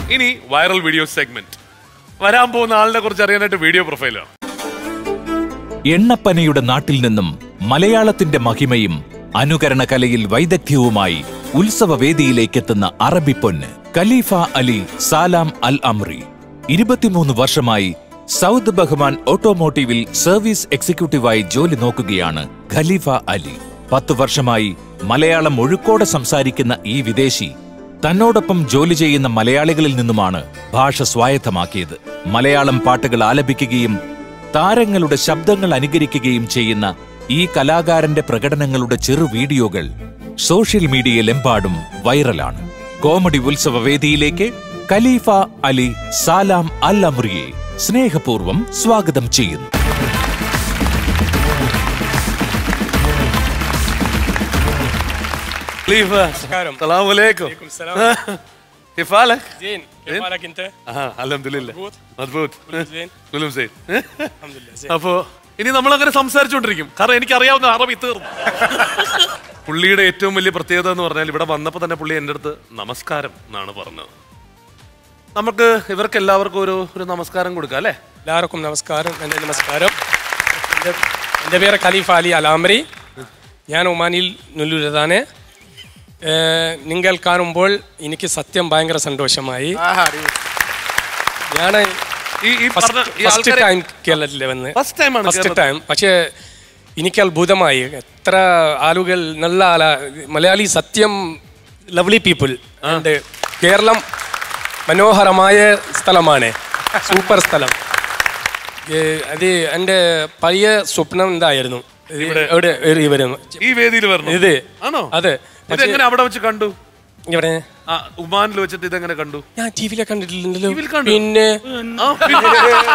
ഇനി viral video segment വരാൻ പോകുന്ന ആളിനെ കുറിച്ച് അറിയാനായിട്ട് വീഡിയോ പ്രൊഫൈലാണ് എണ്ണപ്പനയുടെ നാട്ടിൽ നിന്നും മലയാളത്തിന്റെ മഹിമയും അനുകരണ കലയിൽ വൈദഗ്ധ്യവുമായി ഉത്സവവേദിയിലേക്കെത്തുന്ന അറബിപ്പൊന്ന് ഖലീഫ അലി സാലാം അൽ അമ്രി ഇരുപത്തിമൂന്ന് വർഷമായി സൗദ് ബഹ്മാൻ ഓട്ടോമോട്ടീവിൽ സർവീസ് എക്സിക്യൂട്ടീവായി ജോലി നോക്കുകയാണ് ഖലീഫ അലി പത്തു വർഷമായി മലയാളം ഒഴുക്കോടെ സംസാരിക്കുന്ന ഈ വിദേശി തന്നോടൊപ്പം ജോലി ചെയ്യുന്ന മലയാളികളിൽ നിന്നുമാണ് ഭാഷ സ്വായത്തമാക്കിയത് മലയാളം പാട്ടുകൾ ആലപിക്കുകയും താരങ്ങളുടെ ശബ്ദങ്ങൾ അനുകരിക്കുകയും ചെയ്യുന്ന ഈ കലാകാരന്റെ പ്രകടനങ്ങളുടെ ചെറു വീഡിയോകൾ സോഷ്യൽ മീഡിയയിലെമ്പാടും വൈറലാണ് കോമഡി ഉത്സവ വേദിയിലേക്ക് ഖലീഫ അലി സാലാം അൽ അമ്രിയെ സ്നേഹപൂർവ്വം സ്വാഗതം ചെയ്യുന്നു خليفه نسكارم. السلام عليكم عليكم السلام. كيف حالك؟ زين كيف حالك انت؟ آه الحمد لله مضبوط. مضبوط كله زين كلهم زين الحمد لله زين അപ്പോ ഇനി നമ്മൾ അങ്ങനെ സംസാരിച്ചുകൊണ്ടിരിക്കും കാരണം എനിക്ക് അറിയാവുന്ന അറബി തീർന്നു പുള്ളിയുടെ ഏറ്റവും വലിയ പ്രത്യേകത എന്ന് പറഞ്ഞാൽ ഇവിടെ വന്നപ്പോൾ തന്നെ പുള്ളി എൻ്റെ അടുത്ത് നമസ്കാരം എന്നാണ് പറഞ്ഞത് നമുക്ക് ഇവർക്ക് എല്ലാവർക്കും ഒരു ഒരു നമസ്കാരം കൊടുക്കാം അല്ലേ എല്ലാവർക്കും നമസ്കാരം എൻ്റെ നമസ്കാരം എൻ്റെ എൻ്റെ പേര് ഖലീഫ അലി അലാമരി ഞാൻ ഒമാനിൽ നുല്ലൂരതാണ് ഏഹ്, നിങ്ങൾ കാണുമ്പോൾ എനിക്ക് സത്യം ഭയങ്കര സന്തോഷമായി ഞാൻ ഈ ഈ പറഞ്ഞ ഈ ഫസ്റ്റ് ആൾക്കാരെ ടൈം കേരളത്തിൽ വന്ന് ഫസ്റ്റ് ടൈമാണ് ഫസ്റ്റ് ടൈം പക്ഷേ എനിക്ക് അത്ഭുതമായി എത്ര ആളുകൾ നല്ല ആളാ മലയാളി സത്യം ലവ്ലി പീപ്പിൾ ആൻഡ് കേരളം മനോഹരമായ സ്ഥലമാണ് സൂപ്പർ സ്ഥലം ഏ, അത് എൻ്റെ പഴയ സ്വപ്നം എന്തായിരുന്നു ഇത് ഇവിടെ ഇവരും ഈ വേദിയിൽ വരണം ഇത് ആണോ അതെ ഇതെങ്ങനെ അവിടെ വെച്ച് കണ്ടു ഇവിടെ ആ ഉമാനിൽ വെച്ചിട്ട് ഇതെങ്ങനെ കണ്ടു ഞാൻ ടി വിയിലെ കണ്ടിട്ടില്ലല്ലോ TV യിൽ കണ്ടു? പിന്നെ ആ, പിന്നെ-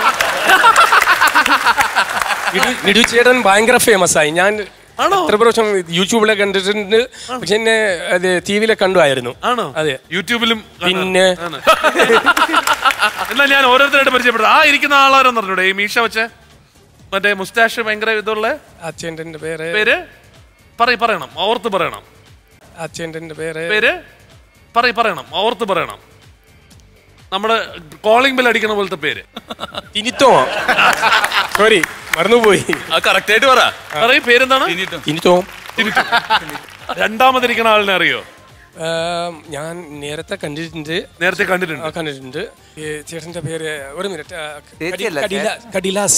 നിധു- നിധു ചേട്ടൻ ഭയങ്കര ഫേമസ് ആയി ഞാൻ ആണോ? എത്ര പ്രാവശ്യം യൂട്യൂബിലെ കണ്ടിട്ടുണ്ട് പക്ഷെ എന്നെ അത് ടി വിയിലെ കണ്ടുമായിരുന്നു ആണോ അതെ യൂട്യൂബിലും പിന്നെ ആണ്. എന്നാ ഞാൻ ഓരോരുത്തരായിട്ട് പരിചയപ്പെടും ആ ഇരിക്കുന്ന ആളാരെന്ന് പറഞ്ഞൂടെ ഈ മീശ വെച്ച് മറ്റേ മുസ്താഷ് ഭയങ്കര ഇതുള്ള അച്ഛൻ്റെ പേര് പേര് പറയ പറയണം ഓർത്ത് പറയണം അച്ഛൻ്റെ പേര് പേര് പറയ പറയണം ഓർത്ത് പറയണം നമ്മുടെ കോളിംഗ് ബെൽ അടിക്കണ പോലത്തെ പേര് തിനിത്തോ സോറി മറന്നുപോയി കറക്റ്റ് ആയിട്ട് പറ പറയ പേരെന്താണ് തിനിത്തോ രണ്ടാമതിരിക്കണ ആളിനെ അറിയോ ഞാൻ നേരത്തെ കണ്ടിട്ടുണ്ട് നേരത്തെ ആ, കണ്ടിട്ടുണ്ട് കണ്ടിട്ടുണ്ട് ഈ ചേട്ടന്റെ പേര് ഒരു മിനിറ്റ് ആ, കടി- ചേച്ചിയല്ല, കടില- കടിലാസ്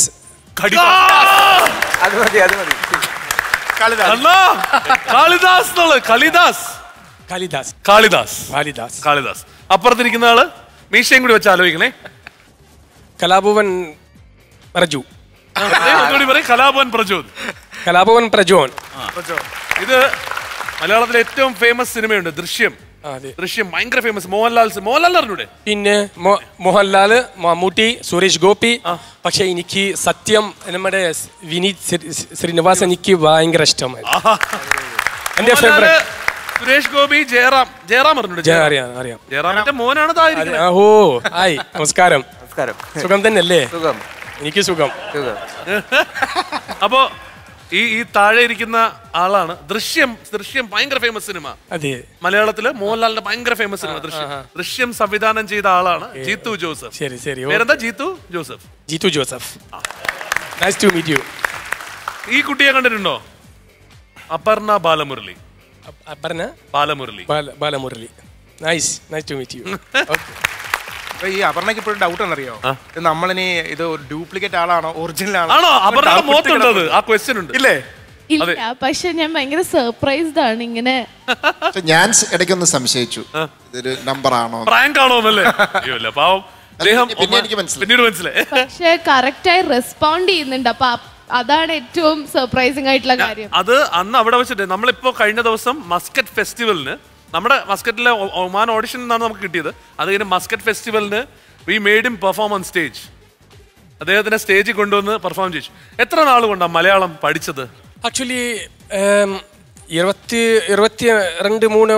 അത് മതി അത് മതി അല്ലാ, കാളിദാസ് എന്നുള്ളത് കാളിദാസ് കാളിദാസ് കാളിദാസ് കാളിദാസ് കാളിദാസ് അപ്പുറത്തിരിക്കുന്ന ആള് മീശയും കൂടി വെച്ച് ആലോചിക്കണേ കലാഭവൻ പ്രജു അതേ ഒന്നുകൂടി പറയും കലാഭവൻ പ്രചോദ് കലാഭവൻ പ്രജോൻ ഇത് മലയാളത്തിലെ ഏറ്റവും ഫേമസ് സിനിമയുണ്ട് ദൃശ്യം ആ, അതെ ദൃശ്യം ഭയങ്കര ഫേമസ് മോഹൻലാൽ സി- മോഹൻലാൽ അറിഞ്ഞൂടെ പിന്നെ മോ- മോഹൻലാല് മമ്മൂട്ടി സുരേഷ് ഗോപി പക്ഷെ എനിക്ക് സത്യം നമ്മുടെ സ് വിനീത് ശ്രീ- ശ്രീനിവാസ് എനിക്ക് ഭയങ്കര ഇഷ്ടമായി എന്റെ മോഹൻലാല്, ഫേവറേറ്റ് സുരേഷ് ഗോപി ജയറാം ജയറാം അറിഞ്ഞൂടെ അറിയാം അറിയാം ജയറാമിന്റെ മോനാണ് അതെ, തായിരിക്കുന്നത് ആ, ഓ ഹായ് നമസ്കാരം നമസ്കാരം സുഖം തന്നെയല്ലേ സുഖം എനിക്ക് സുഖം സുഖം അപ്പോ ഈ ഈ താഴെ ഇരിക്കുന്ന ആളാണ് ദൃശ്യം ദൃശ്യം ഭയങ്കര ഫേമസ് സിനിമ അതെ മലയാളത്തില് മോഹൻലാലിന്റെ ഭയങ്കര ഫേമസ് സിനിമ ദൃശ്യം ദൃശ്യം സംവിധാനം ചെയ്ത ആളാണ് ജീത്തു ജോസഫ് ശരി ശരി ഓ, പേരെന്താ Jeethu Joseph Jeethu Joseph nice to meet you ഈ കുട്ടിയെ കണ്ടിട്ടുണ്ടോ അപർണ ബാലമുരളി പറഞ്ഞ Balamurali Balamurali nice nice to meet you അപ്പൊ ഈ അപർണയ്ക്ക് ഇപ്പോഴും ഡൗട്ട് എന്നറിയോ ഇത് നമ്മളിനി ഇത് ഡ്യൂപ്ലിക്കേറ്റ് ആളാണോ ഒറിജിനൽ ആണോ ആണോ അപർണയുടെ doubt മുഖത്തുണ്ട് അത് കിടപ്പുണ്ട്. ആ ക്വസ്റ്റ്യൻ ഉണ്ട് ഇല്ലേ ഇല്ല പക്ഷെ ഞാൻ ഭയങ്കര സർപ്രൈസ്ഡ് ആണ് ഇങ്ങനെ പക്ഷെ ഞാൻ സ് ഇടയ്ക്കൊന്ന് സംശയിച്ചു ഇതൊരു നമ്പർ ആണോ പ്രാങ്ക് ആണോ എന്നല്ലേ അയ്യോ അല്ല പാവം അദ്ദേഹം പിന്നെ- പിന്നെ ഒമാ- എനിക്ക് മനസ്സിലായി. പിന്നീട് മനസ്സിലായി പക്ഷെ കറക്റ്റായി റെസ്പോണ്ട് ചെയ്യുന്നുണ്ട് അപ്പൊ അ- അതാണ് ഏറ്റവും സർപ്രൈസിങ് ആയിട്ടുള്ള കാര്യം അത് അന്ന് അവിടെ വെച്ചിട്ട് നമ്മളിപ്പോ കഴിഞ്ഞ ദിവസം മസ്കറ്റ് ഫെസ്റ്റിവലിന് നമ്മുടെ മസ്കറ്റിലെ ഒ- ഒമാൻ ഓഡിഷൻ നിന്നാണ് നമുക്ക് കിട്ടിയത് അത് കഴിഞ്ഞ് മസ്കറ്റ് ഫെസ്റ്റിവലിന് we made him perform on stage അദ്ദേഹത്തിനെ സ്റ്റേജിൽ കൊണ്ടുവന്ന് പെർഫോം ചെയ്തു എത്ര നാൾ കൊണ്ടാണ് മലയാളം പഠിച്ചത് ആക്ച്വലി ഇരുപത്തി ഇരുപത്തി രണ്ട് മൂന്ന്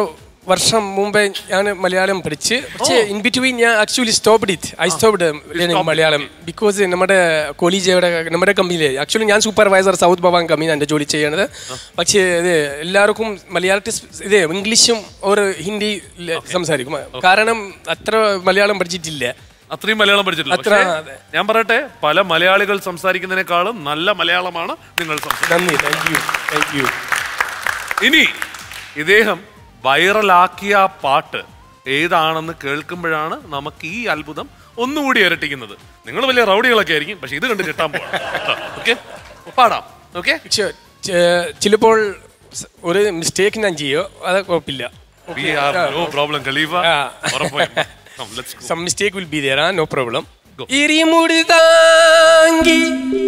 വർഷം മുമ്പേ ഞാൻ മലയാളം പഠിച്ച് പക്ഷേ ഇൻ ബിറ്റ്വീൻ ഞാൻ actually stopped it I stopped Malayalam because നമ്മുടെ കോളേജ് ഇവിടെ നമ്മുടെ കമ്പനിയിൽ ആക്ച്വലി ഞാൻ സൂപ്പർവൈസർ സൗത്ത് ഭവാൻ കമ്പനി എൻ്റെ ജോലി ചെയ്യണത് പക്ഷേ ഇത് എല്ലാവർക്കും മലയാളത്തിൽ ഇത് ഇംഗ്ലീഷും ഒരു ഹിന്ദി സംസാരിക്കും കാരണം അത്ര മലയാളം പഠിച്ചിട്ടില്ല അത്രയും മലയാളം പഠിച്ചിട്ടില്ല അത്ര, പക്ഷേ, അതെ. ഞാൻ പറയട്ടെ പല മലയാളികൾ സംസാരിക്കുന്നതിനേക്കാളും നല്ല മലയാളമാണ് നിങ്ങൾ സംസാരിക്കുന്നത് നന്ദി താങ്ക് യു താങ്ക് യു ഇനി ഇദ്ദേഹം വൈറലാക്കിയ ആ പാട്ട് ഏതാണെന്ന് കേൾക്കുമ്പോഴാണ് നമുക്ക് ഈ അത്ഭുതം ഒന്നുകൂടി ഇരട്ടിക്കുന്നത് നിങ്ങൾ വലിയ റൗഡികളൊക്കെ ആയിരിക്കും പക്ഷെ ഇത് കണ്ട് കിട്ടാൻ പോകണം ഓക്കെ പാടാം ഓക്കെ പക്ഷേ ചെ- ചിലപ്പോൾ സ് ഒരു മിസ്റ്റേക്ക് ഞാൻ ചെയ്യോ അത് കുഴപ്പമില്ല നോ പ്രോബ്ലം ഖലീഫ ആ. ഉറപ്പായും Come, let's go. some mistake will be there, huh? no problem. ഇരിമുടിതാങ്കി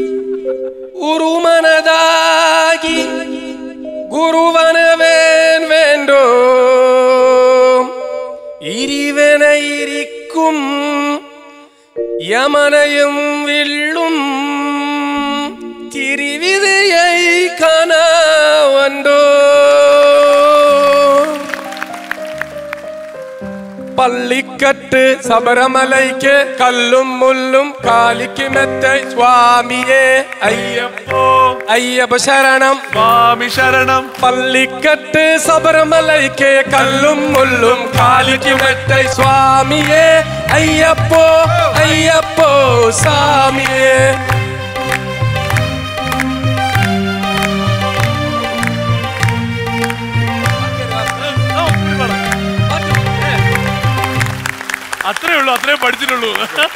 ഉറുമനതാകി ഗുരുവനവേൻ വേണ്ടോ ഇരിവന ഇരിക്കും യമനയും വിള്ളും തിരുവിതയൈ കനവണ്ടോ പള്ളിക്കട്ട് ശബരമലയ്ക്ക് കല്ലും മുല്ലും കാലിക്ക് മെത്ത സ്വാമിയെ അയ്യപ്പോ അയ്യപ്പ ശരണം സ്വാമി ശരണം പള്ളിക്കട്ട് ശബരമലയ്ക്ക് കല്ലും മുല്ലും കാലിക്ക് മെത്ത സ്വാമിയെ അയ്യപ്പോ അയ്യപ്പോ സ്വാമിയെ ആ, ഒത്തിരി പാടാം. അത്രേ ഉള്ളൂ അത്രേ പഠിച്ചിട്ടുള്ളൂ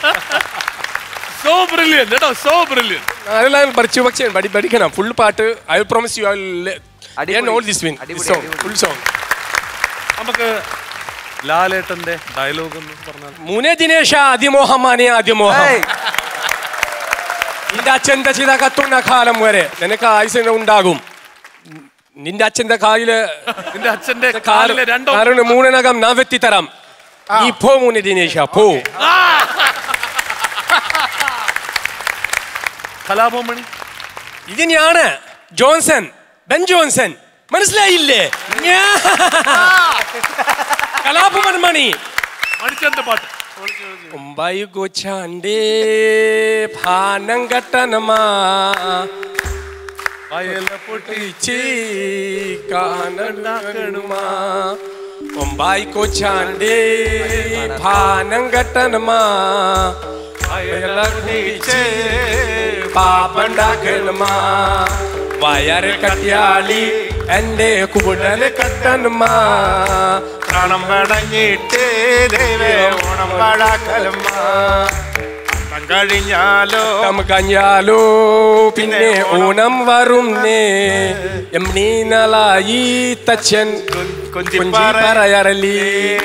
സോ ബ്രില്യൻ കേട്ടോ സോ ബ്രില്യൻ അതെല്ലാം പഠിച്ചു പക്ഷേ പഠി പഠിക്കണം ഫുൾ പാട്ട് ഐ പ്രോമിസ് യു അടിപൊളി. ഓൾ ദിസ് വിൻ അടിപൊളി, സോങ് അടിപൊളി. ഫുൾ സോങ് നമുക്ക് ലാലേട്ടന്റെ ഡയലോഗ് എന്ന് പറഞ്ഞാൽ മൂനെ ദിനേശ അതിമോഹമാനെ അതിമോഹം ഏയ്, നിന്റെ അച്ഛന്റെ ചിത കത്തുന്ന കാലം വരെ നിനക്ക് ആയുസ് ഉണ്ടാകും നിന്റെ അച്ഛന്റെ കാലില് നിന്റെ അച്ഛന്റെ കാലിലെ രണ്ടോ കാലിന് മൂന്നിനകം ഞാൻ വെത്തിത്തരാം നീ പോ മൂനെ ദിനേശ പോ കലാഭവൻ മണി ഇത് ഞാന് ജോൺസൺ ബെൻ ജോൺസൺ മനസ്സിലായില്ലേ ഞാ- കലാപമൻ മണി മണിച്ചന്റെ പാട്ട് ഒമ്പായി ഗോച്ചാണ്ടേ ഭാനം കട്ടനമാ വയല പൊട്ടി പൊട്ടിച്ച് കാണുമാ ഒമ്പായി കൊച്ചാണ്ടേ ഭാനം കട്ടനമാ പാപ്പണ്ടാക്കണമാ വയറ് കട്ടിയാളി എന്റെ കുടല് കട്ടനുമാ പ്രാണം പടഞ്ഞിട്ട് ദൈവേ ഓണം പാഴാക്കലമ്മ അത്തം കഴിഞ്ഞാലോ കഞ്ഞാലോ പിന്നെ ഓണം വരുന്നേ എംനീനലായി തച്ചൻ കൊഞ്ചി കൊഞ്ചി പറയാറല്ലേ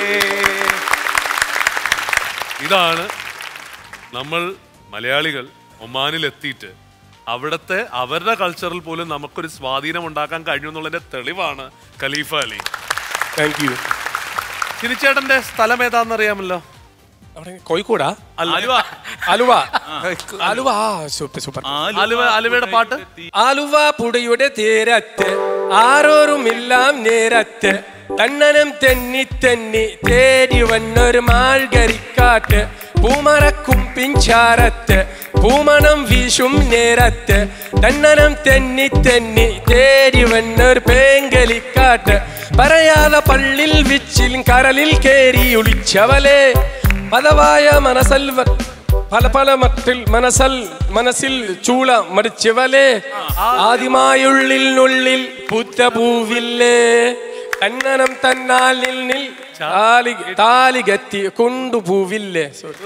ഇതാണ് നമ്മൾ മലയാളികൾ ഒമാനിൽ എത്തിയിട്ട് അവിടുത്തെ അവരുടെ കൾച്ചറിൽ പോലും നമുക്കൊരു സ്വാധീനം ഉണ്ടാക്കാൻ കഴിഞ്ഞു എന്നുള്ളതിന്റെ തെളിവാണ് ഖലീഫ അലി താങ്ക് യു ചിനിച്ചേട്ടന്റെ സ്ഥലം ഏതാണെന്ന് അറിയാമല്ലോ അവിടെ കോഴിക്കോടാ ആലുവ ആലുവ ആലുവ ആ, സൂപ്പർ സൂപ്പർ ആലുവ ആലുവയുടെ പാട്ട് ആലുവ പുഴയുടെ തീരത്ത് ആരോരുമില്ലാം നേരത്ത് തണ്ണനം തെന്നി തെന്നി തേടി വന്നൊരു മാൾകരിക്കാറ്റ് പൂമറക്കും പിഞ്ചാരത്ത് പൂമണം വീശും നേരത്ത് തണ്ണനം തെന്നി തെന്നി തേടി വന്നൊരു പേങ്കലിക്കാറ്റ് പറയാതെ പള്ളിൽ വിച്ചിൽ കരലിൽ കേറി ഒളിച്ചവലെ പദവായ മനസൽ വ- പല പല മട്ടിൽ മനസൽ മനസ്സിൽ ചൂള മടിച്ചവലെ ആദ്യമായുള്ളിൽ നുള്ളിൽ പൂത്ത പൂവില്ലേ തന്നനം തന്നാലിൽ നിൽ താലി താലികത്തി കൊണ്ടുപൂവില്ലേ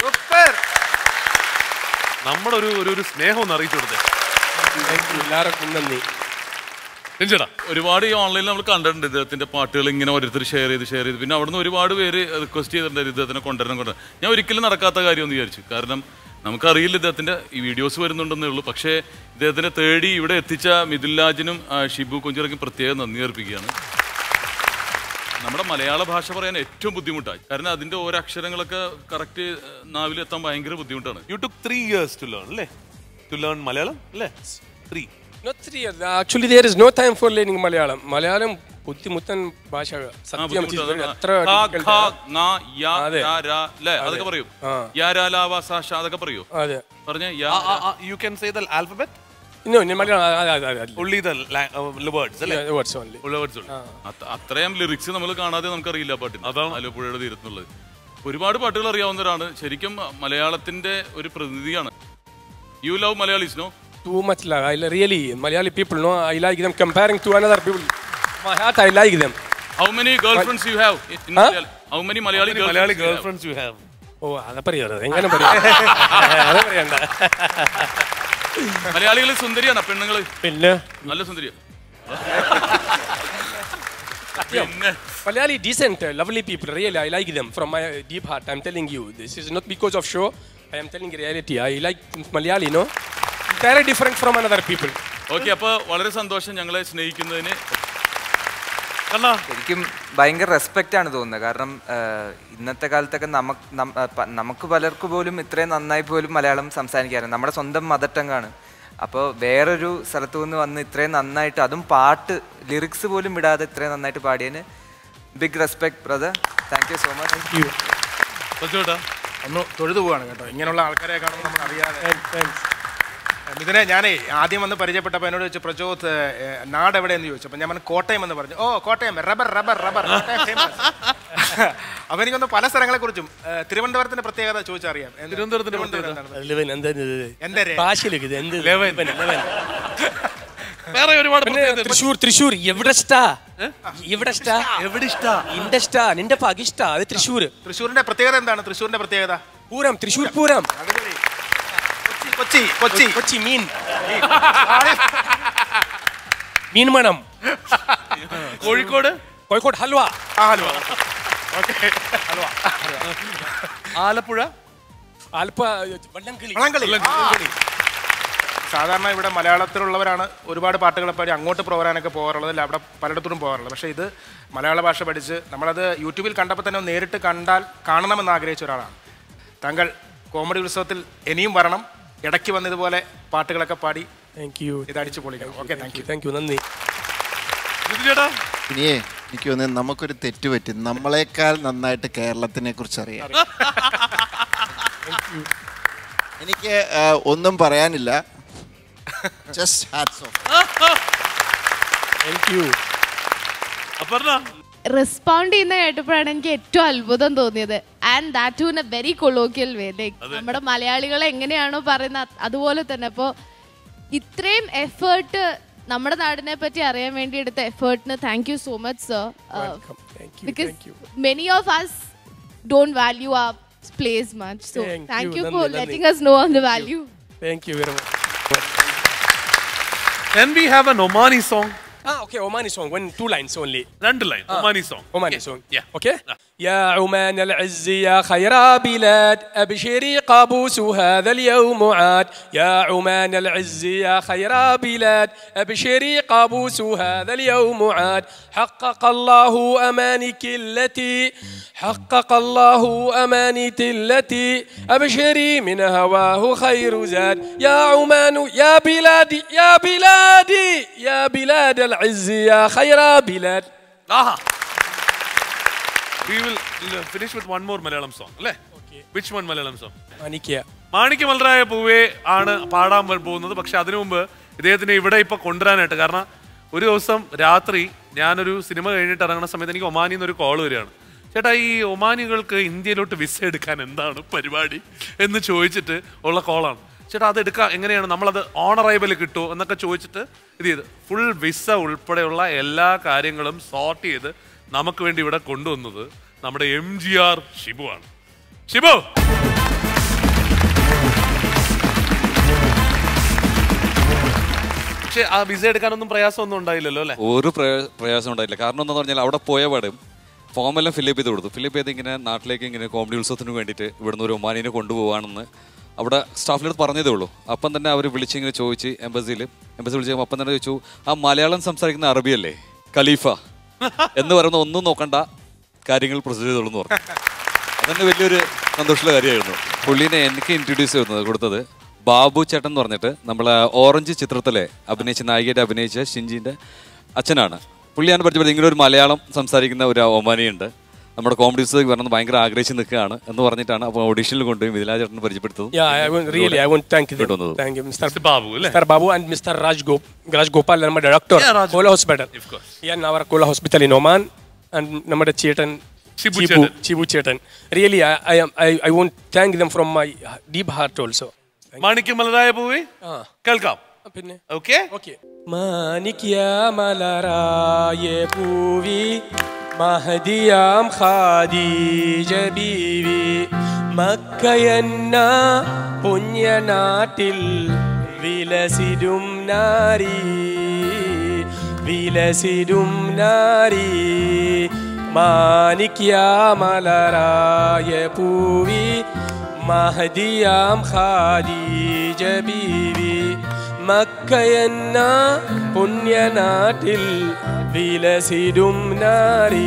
നമ്മുടെ ഒരു ഒരു- ഒരു സ്നേഹം ഒന്ന് അറിയിച്ചു കൊടുത്തേ എല്ലാവർക്കും നന്ദി രഞ്ജേട്ടാ ഒരുപാട് ഈ ഓൺലൈനിൽ നമ്മൾ കണ്ടിട്ടുണ്ട് ഇദ്ദേഹത്തിന്റെ പാട്ടുകൾ ഇങ്ങനെ ഓരോരുത്തർ ഷെയർ ചെയ്ത് ഷെയർ ചെയ്ത് പിന്നെ അവിടുന്ന് ഒരുപാട് പേര് റിക്വസ്റ്റ് ചെയ്തിട്ടുണ്ട് ഇദ്ദേഹത്തിനെ കൊണ്ടുവരണം കൊണ്ടുവരണം ഞാൻ ഒരിക്കലും നടക്കാത്ത കാര്യം എന്ന് വിചാരിച്ചു കാരണം നമുക്കറിയില്ല ഇദ്ദേഹത്തിന്റെ ഈ വീഡിയോസ് വരുന്നുണ്ടെന്നേ ഉള്ളൂ പക്ഷേ ഇദ്ദേഹത്തിനെ തേടി ഇവിടെ എത്തിച്ച മിഥുൻലാജിനും ആ, ഷിബു കുഞ്ചിറക്കും പ്രത്യേകം നന്ദി അർപ്പിക്കുകയാണ് നമ്മുടെ മലയാള ഭാഷ പറയാൻ ഏറ്റവും ബുദ്ധിമുട്ടാണ് കാരണം അതിന്റെ ഓരോ അക്ഷരങ്ങളൊക്കെ കറക്റ്റ് നാവിലെത്താൻ ഭയങ്കര ബുദ്ധിമുട്ടാണ് you took three years to learn അല്ലേ ടു ലേൺ മലയാളം അല്ലേ three Not three years. Actually, there is no time for learning Malayalam. Malayalam ബുദ്ധിമുട്ടൻ ഭാഷ ആ, സത്യം ബുദ്ധിമുട്ടാണ്. അത്ര ഖ, difficult ഖ, ആണ്. ങ, യ, അതെ. ര, ര, ല, അതൊക്കെ പറയൂ ആ. യ, ര, ല, വ, സ, ഷ, അതൊക്കെ പറയൂ അതെ പറഞ്ഞ you can say the alphabet No, in Malayalam, only the la- uh, words അല്ലേ yeah, words only. ഉള്ള words ഉള്ളൂ. അത്ത- അത്രയും ലിറിക്സ് നമ്മൾ കാണാതെ നമുക്കറിയില്ല പാട്ടിന് അതാണ് ആലപ്പുഴയുടെ തീരത്തുള്ളത് ഒരുപാട് പാട്ടുകൾ അറിയാവുന്നവരാണ് ശരിക്കും മലയാളത്തിന്റെ ഒരു പ്രതിനിധിയാണ് you love Malayalis no Too much love. I really, Malayali people, no, I like them comparing to another people. My heart, I like them. How many girl friends you have how many Malayali Malayali girl friends you have ഓ അത് പറയരുത് എങ്ങനെ പറയാം അത് പറയണ്ട മലയാളികൾ സുന്ദരിയാണ് പെണ്ണുങ്ങൾ പിന്നെ നല്ല സുന്ദരിയാണ് പിന്നെ Malayali decent, uh, lovely people. Really, I like them from my uh, deep heart. I'm telling you, this is not because of show. I am telling reality. I like Malayali, no? Very different from another people. Okay അപ്പൊ വളരെ സന്തോഷം ഞങ്ങളെ സ്നേഹിക്കുന്നതിന് കണ്ണാ ശരിക്കും ഭയങ്കര respect ആണ് തോന്നുന്നത് കാരണം ആഹ്, ഇന്നത്തെ കാലത്തൊക്കെ നമുക്ക് നം- ആഹ് പ- നമുക്ക് പലർക്ക് പോലും ഇത്രയും നന്നായി പോലും മലയാളം സംസാരിക്കാറ് നമ്മുടെ സ്വന്തം മദർ ടങ്ങാണ് അപ്പോൾ വേറൊരു സ്ഥലത്തു നിന്ന് വന്ന് ഇത്രയും നന്നായിട്ട് അതും പാട്ട് ലിറിക്സ് പോലും വിടാതെ ഇത്രയും നന്നായിട്ട് പാടിയതിന് big respect brother thank you so much കൊച്ചോട്ടാ ഒന്ന് തൊഴുതു പോവാണ് കേട്ടോ ഇങ്ങനെയുള്ള ആൾക്കാരെ കാണുമ്പോൾ നമ്മൾ അറിയാതെ ഇതിനെ ഞാനേ ആദ്യം വന്ന് പരിചയപ്പെട്ടപ്പോൾ എന്നോട് ചോദിച്ചു പ്രചോദ് ഏഹ്, നാട് എവിടെയെന്ന് ചോദിച്ചു അപ്പം ഞാൻ പറഞ്ഞു കോട്ടയം എന്ന് പറഞ്ഞു ഓ Kottayam rubber rubber rubber Kottayam famous." അപ്പൊ എനിക്കൊന്ന് പല സ്ഥലങ്ങളെ കുറിച്ചും തിരുവനന്തപുരത്തിന്റെ പ്രത്യേകത ചോദിച്ചറിയാം എന്ത്? തിരുവനന്തപുരത്തിന്റെ തിരുവനന്തപുരം എന്താണ്? ലെവൻ എന്താ എന്തരെ? ഭാഷയിലേക്ക് ഇത് എന്ത് ലെവൻ. Eleven, eleven. വേറെ ഒരുപാട് പിന്നെ പ്രത്യേകത. തൃശ്ശൂർ തൃശ്ശൂർ എവിടെ സ്റ്റാ എവിടെ സ്റ്റാ എവിടെ ഇഷ്ടാ നിന്റെ സ്റ്റാ നിന്റെ പകിഷ്ട അത് തൃശ്ശൂർ തൃശ്ശൂരിന്റെ പ്രത്യേകത എന്താണ് തൃശ്ശൂരിന്റെ പ്രത്യേകത പൂരം തൃശ്ശൂർ പൂരം അടിപൊളി. കൊച്ചി കൊച്ചി കൊച്ചി കൊച്ചി മീൻ മീൻ മണം കോഴിക്കോട് കോഴിക്കോട് ഹൽവ ആ ഹലുവ ഓക്കെ ആലപ്പുഴ ആൽപ്പ വള്ളംകളി വള്ളംകളി ആ. സാധാരണ ഇവിടെ മലയാളത്തിലുള്ളവരാണ് ഒരുപാട് പാട്ടുകളെ പാടി അങ്ങോട്ട് പ്രോഗ്രാനൊക്കെ പോകാറുള്ളത് അല്ല അവിടെ പലയിടത്തോടും പോകാറുള്ളത് പക്ഷേ ഇത് മലയാള ഭാഷ പഠിച്ച് നമ്മളത് യൂട്യൂബിൽ കണ്ടപ്പോൾ തന്നെ ഒന്ന് നേരിട്ട് കണ്ടാൽ കാണണമെന്ന് ആഗ്രഹിച്ച ഒരാളാണ് താങ്കൾ കോമഡി ഉത്സവത്തിൽ ഇനിയും വരണം ഇടയ്ക്ക് വന്ന് ഇതുപോലെ പാട്ടുകളൊക്കെ പാടി താങ്ക് യു ഇത് അടിച്ചു പൊളിക്കണം okay thank you thank you നന്ദി ജിത്തു ചേട്ടാ ഇനിയേ എനിക്ക് തോന്നുന്നു നമുക്കൊരു തെറ്റ് പറ്റി നമ്മളെക്കാൾ നന്നായിട്ട് കേരളത്തിനെ കുറിച്ച് അറിയാം എനിക്ക് ആ, ഒന്നും പറയാനില്ല just hats off thank you respond ചെയ്യുന്ന കേട്ടപ്പോഴാണ് എനിക്ക് ഏറ്റവും അത്ഭുതം തോന്നിയത് and that to in a very colloquial way like നമ്മുടെ മലയാളികളെ എങ്ങനെയാണോ പറയുന്നത് അത് അതുപോലെ തന്നെ അപ്പോൾ ഇത്രയും എഫേർട്ട് നമ്മുടെ നാടിനെ പറ്റി അറിയാൻ വേണ്ടി എടുത്ത എഫേർട്ടിന് thank you so much sir thank you because thank you many of us don't value ആ place much so Thank thank you, you നന്ദി, ഫോർ നന്ദി. Letting us know on the value thank you very much Can we have an Omani song? Ah, okay, Omani song, one, two lines only. രണ്ട് line Omani song Omani song. Yeah. Okay? يا عمان العز يا خير بلاد أبشري قابوس هذا اليوم عاد يا عمان العز يا خير بلاد أبشري قابوس هذا اليوم عاد حقق الله أمانك التي حقق الله أمانك التي أبشري من هواه خير زاد يا عمان يا بلادي يا بلادي يا بلاد العز يا خير بلاد ആഹാ we will finish with one more Malayalam song അല്ലേ which one Malayalam song മാണിക്യ മാണിക്യ മലരായ പൂവേ ആണ് പാടാൻ വ- പോകുന്നത് പക്ഷെ അതിനു മുമ്പ് ഇദ്ദേഹത്തിനെ ഇവിടെ ഇപ്പൊ കൊണ്ടുവരാനായിട്ട് കാരണം ഒരു ദിവസം രാത്രി ഞാനൊരു സിനിമ കഴിഞ്ഞിട്ട് ഇറങ്ങുന്ന സമയത്ത് എനിക്ക് ഒമാനിൽ നിന്ന് ഒരു കോൾ വരികയാണ് ചേട്ടാ ഈ ഒമാനികൾക്ക് ഇന്ത്യയിലോട്ട് വിസ എടുക്കാൻ എന്താണ് പരിപാടി എന്ന് ചോദിച്ചിട്ട് ഉള്ള കോളാണ് ചേട്ടാ അത് എടുക്കാം എങ്ങനെയാണ് നമ്മളത് ഓൺ അറൈവൽ കിട്ടുമോ എന്നൊക്കെ ചോദിച്ചിട്ട് ഇത് ചെയ്ത് ഫുൾ വിസ ഉൾപ്പെടെയുള്ള എല്ലാ കാര്യങ്ങളും സോർട്ട് ചെയ്ത് നമുക്ക് വേണ്ടി ഇവിടെ കൊണ്ടുവന്നത് നമ്മുടെ എം ജി ആർ ഷിബു ആണ് ഷിബു പക്ഷെ ആ വിസ എടുക്കാനൊന്നും പ്രയാസമൊന്നും ഉണ്ടായില്ലല്ലോ അല്ലെ ഒരു പ്രയ- പ്രയാസം ഉണ്ടായില്ല കാരണം എന്താന്ന് പറഞ്ഞാൽ അവിടെ പോയ പാടും ഫോമെല്ലാം ഫില്ലപ്പ് ചെയ്ത് കൊടുത്തു ഫില്ലപ്പ് ചെയ്ത് ഇങ്ങനെ നാട്ടിലേക്ക് ഇങ്ങനെ കോമഡി ഉത്സവത്തിന് വേണ്ടിയിട്ട് ഇവിടുന്ന് ഒരു ഒമാനിനെ കൊണ്ടുപോകാണെന്ന് അവിടെ സ്റ്റാഫിനോട് പറഞ്ഞതേ ഉള്ളൂ അപ്പം തന്നെ അവർ വിളിച്ചിങ്ങനെ ചോദിച്ച് എംബസിയിൽ എംബസി വിളിച്ച് അപ്പം തന്നെ ചോദിച്ചു ആ മലയാളം സംസാരിക്കുന്ന അറബിയല്ലേ ഖലീഫ എന്ന് പറയുന്ന ഒന്നും നോക്കണ്ട കാര്യങ്ങൾ പ്രൊസീജ് ചെയ്തോളൂ എന്ന് പറഞ്ഞു അതന്നെ വലിയൊരു സന്തോഷമുള്ള കാര്യമായിരുന്നു പുള്ളീനെ എനിക്ക് ഇൻട്രൊഡ്യൂസ് ചെയ്യുന്നത് കൊടുത്തത് ബാബു ചേട്ടൻ എന്ന് പറഞ്ഞിട്ട് നമ്മളെ ഓറഞ്ച് ചിത്രത്തിലെ അഭിനയിച്ച നായികയുടെ അഭിനയിച്ച ഷിൻജിന്റെ അച്ഛനാണ് പുള്ളിയാണ് പരിചയപ്പെടുന്നത് ഇങ്ങനെ ഒരു മലയാളം സംസാരിക്കുന്ന ഒരു ഒമാനിയുണ്ട് നമ്മുടെ കോമഡീസ് വരണം ഭയങ്കര ആഗ്രഹിച്ച് നിൽക്കുകയാണ് എന്ന് പറഞ്ഞിട്ടാണ് അപ്പോൾ ഓഡീഷനിൽ കൊണ്ടുപോയി മിഥിലാ ചേട്ടൻ പരിചയപ്പെടുത്തുന്നത് Yeah, I want, really, I want to thank you. കൊണ്ടുവന്നത്. Thank you, Mr. ബാബു അല്ലേ Mr. Babu and Mr. Raj, Gop- Raj Gopal, നമ്മുടെ ഡോക്ടർ Yeah, Raj കോല ഹോസ്പിറ്റൽ Of course. ഞാൻ അവർ കോല ഹോസ്പിറ്റൽ ഇൻ ഒമാൻ ആൻഡ് നമ്മുടെ ചേട്ടൻ ഷിബു ചിബു ചേട്ടൻ. ചിബു ചേട്ടൻ really I I I want thank them from my deep heart also മാണിക്യം മലരായ പൂവി കേൾക്കാം പിന്നെ ഓക്കെ ഓക്കെ മാനിക്യ മലരായ പൂവി മഹദിയാം ഖാദീജ ബീവി മക്കയെന്ന പുണ്യനാട്ടിൽ വിലസിരും നാരി വിലസിരും നാരി മാനിക്യ മലരായ പൂവി മഹദിയാം ഖാദീജ ബീവി മക്കയെന്ന പുണ്യനാട്ടിൽ വിലസിരും നാരി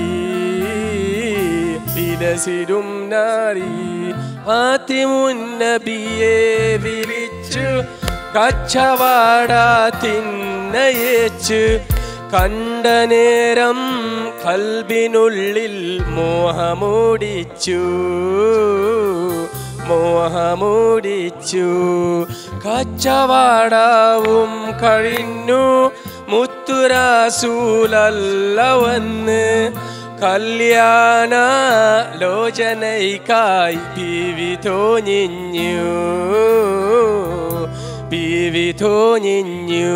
വിലസിരും നാരി ഫാത്തിമുന്നബിയെ വിളിച്ചു കച്ചവാട തിന്നയച്ച് കണ്ട നേരം കൽബിനുള്ളിൽ മോഹമൂടിച്ചു മോഹമൂടിച്ചു കച്ചവാടാവും കഴിഞ്ഞു മുത്തുരാസൂലല്ല വന്ന് കല്യാണ ലോചനയ്ക്കായി പിവി തോന്നിഞ്ഞു പിവി തോന്നിഞ്ഞു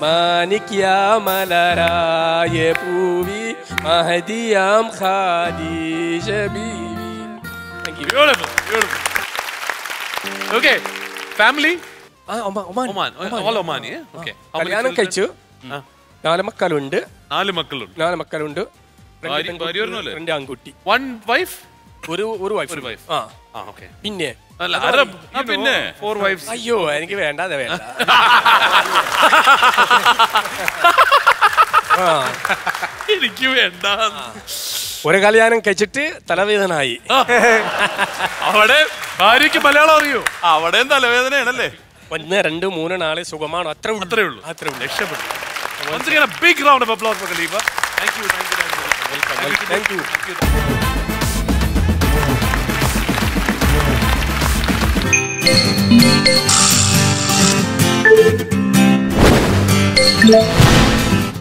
മാനിക്യാമലരായ പൂവി മഹദിയാം ഖാദീജ ബീവി thank you beautiful beautiful okay family ആ, ഒമാ- Oman. Oman all Omani okay കല്യാണം കഴിച്ചു നാല് മക്കളുണ്ട് നാല് മക്കളുണ്ട് നാല് മക്കളുണ്ട് രണ്ട് ഭാര്യ- പെൺകുട്ടി, ഭാര്യ ഒരെണ്ണമല്ലേ? രണ്ട് ആൺകുട്ടി വൺ വൈഫ് ഒരു ഒരു വൈഫ് ഒരു wife. ആ ആ ഓക്കെ പിന്നെ അല്ല അറബ് ആ, പിന്നെ. ഫോർ വൈഫ്സ് അയ്യോ എനിക്ക് വേണ്ട അത് വേണ്ട ആ, എനിക്ക് വേണ്ട ഒരു കല്യാണം കഴിച്ചിട്ട് തലവേദനായി അവിടെ ഭാര്യക്ക് മലയാളം അറിയോ അവിടെയും തലവേദനയാണല്ലേ ഒന്ന് രണ്ട് മൂന്ന് നാല് സുഖമാണോ അത്ര ഉള്ളൂ. അത്രേ ഉള്ളൂ അത്രേ ഉള്ളൂ രക്ഷപ്പെട്ടു Once again, a big round of applause for Khalifa. Thank you, thank you, thank you. Thank you. Thank you. Thank you.